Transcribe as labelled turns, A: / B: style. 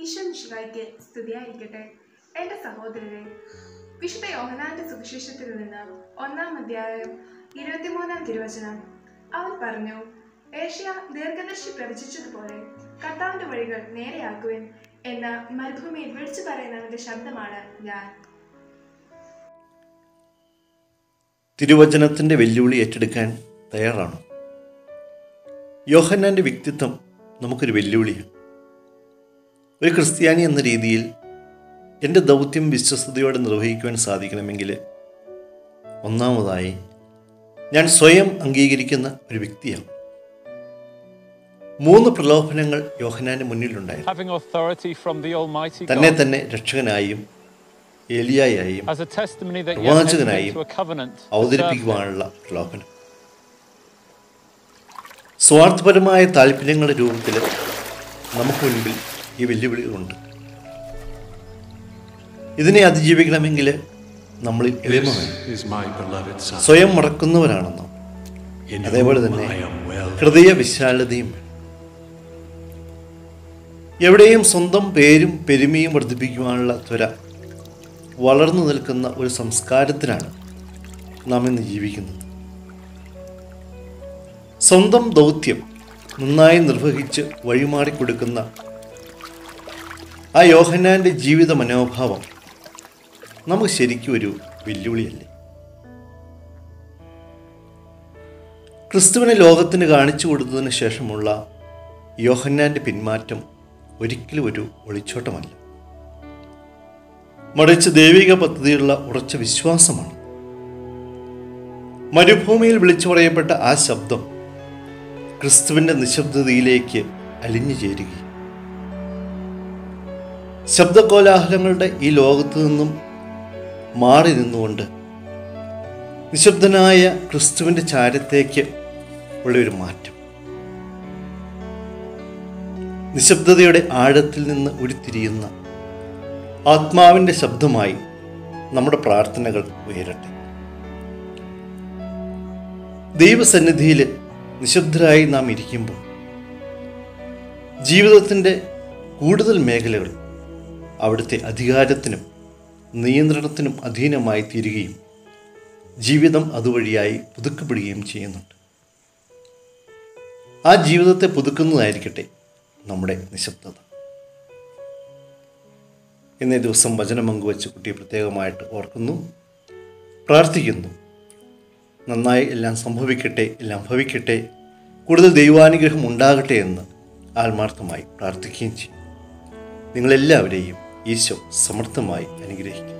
A: ഈശോ മിശിഹായ്ക്ക് സ്തുതിയായിരിക്കട്ടെ എൻ്റെ സഹോദരരെ വിശുദ്ധ യോഹനാന്റെ സുവിശേഷത്തിൽ നിന്ന് ഒന്നാം അധ്യായം ഇരുപത്തിമൂന്നാം തിരുവചനം അവൻ പറഞ്ഞു ഏഷ്യ ദീർഘദർശി പ്രവചിച്ചതുപോലെ കർത്താവിന്റെ വഴികൾ നേരെയാക്കുവിൻ എന്ന് മരുഭൂമിയിൽ വിളിച്ചു പറയുന്നവന്റെ ശബ്ദമാണ് ഞാൻ
B: തിരുവചനത്തിൻ്റെ വെല്ലുവിളി ഏറ്റെടുക്കാൻ തയ്യാറാണോ യോഹന്നാൻ്റെ വ്യക്തിത്വം നമുക്കൊരു വെല്ലുവിളിയാണ് ഒരു ക്രിസ്ത്യാനി എന്ന രീതിയിൽ എൻ്റെ ദൗത്യം വിശ്വസ്തയോടെ നിർവഹിക്കുവാൻ സാധിക്കണമെങ്കിൽ ഒന്നാമതായി ഞാൻ സ്വയം അംഗീകരിക്കുന്ന ഒരു വ്യക്തിയാണ് മൂന്ന് പ്രലോഭനങ്ങൾ യോഹന്നാൻ്റെ മുന്നിലുണ്ടായിരുന്നു
C: having authority from the Almighty
B: തന്നെ
C: God
B: തന്നെ രക്ഷകനായും ഏലിയായും
C: as a testimony that you have entered
B: പ്രവാചകനായും
C: into a covenant to serve him.
B: അവതരിപ്പിക്കുവാനുള്ള പ്രലോഭനം സ്വാർത്ഥപരമായ താല്പര്യങ്ങളുടെ രൂപത്തിൽ നമുക്ക് മുൻപിൽ ഈ വെല്ലുവിളികളുണ്ട് ഇതിനെ അതിജീവിക്കണമെങ്കിൽ നമ്മളിൽ എളിമ
D: This
B: വേണം
D: is my beloved Son.
B: സ്വയം മറക്കുന്നവരാണ് നാം
D: In
B: അതേപോലെ
D: whom
B: തന്നെ
D: I am well.
B: ഹൃദയ വിശാലതയും വേണം എവിടെയും സ്വന്തം പേരും പെരുമയും വർദ്ധിപ്പിക്കുവാനുള്ള ത്വര വളർന്നു നിൽക്കുന്ന ഒരു സംസ്കാരത്തിലാണ് നാം ഇന്ന് ജീവിക്കുന്നത് സ്വന്തം ദൗത്യം നന്നായി നിർവഹിച്ച് വഴിമാറിക്കൊടുക്കുന്ന ആ യോഹന്നാൻ്റെ ജീവിത മനോഭാവം നമുക്ക് ശരിക്കും ഒരു വെല്ലുവിളിയല്ലേ ക്രിസ്തുവിനെ ലോകത്തിന് കാണിച്ചു കൊടുത്തതിന് ശേഷമുള്ള യോഹന്നാൻ്റെ പിന്മാറ്റം ഒരിക്കലും ഒരു ഒളിച്ചോട്ടമല്ല മറിച്ച് ദൈവിക പദ്ധതിയുള്ള ഉറച്ച വിശ്വാസമാണ് മരുഭൂമിയിൽ വിളിച്ചു പറയപ്പെട്ട ആ ശബ്ദം ക്രിസ്തുവിൻ്റെ നിശബ്ദതയിലേക്ക് അലിഞ്ഞു ചേരുകയും ശബ്ദകോലാഹലങ്ങളുടെ ഈ ലോകത്തു നിന്നും മാറി നിന്നുകൊണ്ട് നിശബ്ദനായ ക്രിസ്തുവിൻ്റെ ചാരത്തേക്ക് ഉള്ള ഒരു മാറ്റം നിശബ്ദതയുടെ ആഴത്തിൽ നിന്ന് ഉരുത്തിരിയുന്ന ആത്മാവിൻ്റെ ശബ്ദമായി നമ്മുടെ പ്രാർത്ഥനകൾ ഉയരട്ടെ ദൈവസന്നിധിയിൽ നിശബ്ദരായി നാം ഇരിക്കുമ്പോൾ ജീവിതത്തിൻ്റെ കൂടുതൽ മേഖലകൾ അവിടുത്തെ അധികാരത്തിനും നിയന്ത്രണത്തിനും അധീനമായി തീരുകയും ജീവിതം അതുവഴിയായി പുതുക്കപ്പെടുകയും ചെയ്യുന്നുണ്ട് ആ ജീവിതത്തെ പുതുക്കുന്നതായിരിക്കട്ടെ നമ്മുടെ നിശബ്ദത ഇന്നേ ദിവസം വചനം പങ്കുവച്ച് കുട്ടിയെ പ്രത്യേകമായിട്ട് ഓർക്കുന്നു പ്രാർത്ഥിക്കുന്നു നന്നായി എല്ലാം സംഭവിക്കട്ടെ എല്ലാം ഭവിക്കട്ടെ കൂടുതൽ ദൈവാനുഗ്രഹം ഉണ്ടാകട്ടെ എന്ന് ആത്മാർത്ഥമായി പ്രാർത്ഥിക്കുകയും ചെയ്യും നിങ്ങളെല്ലാവരെയും ഈശോ സമർത്ഥമായി അനുഗ്രഹിക്കും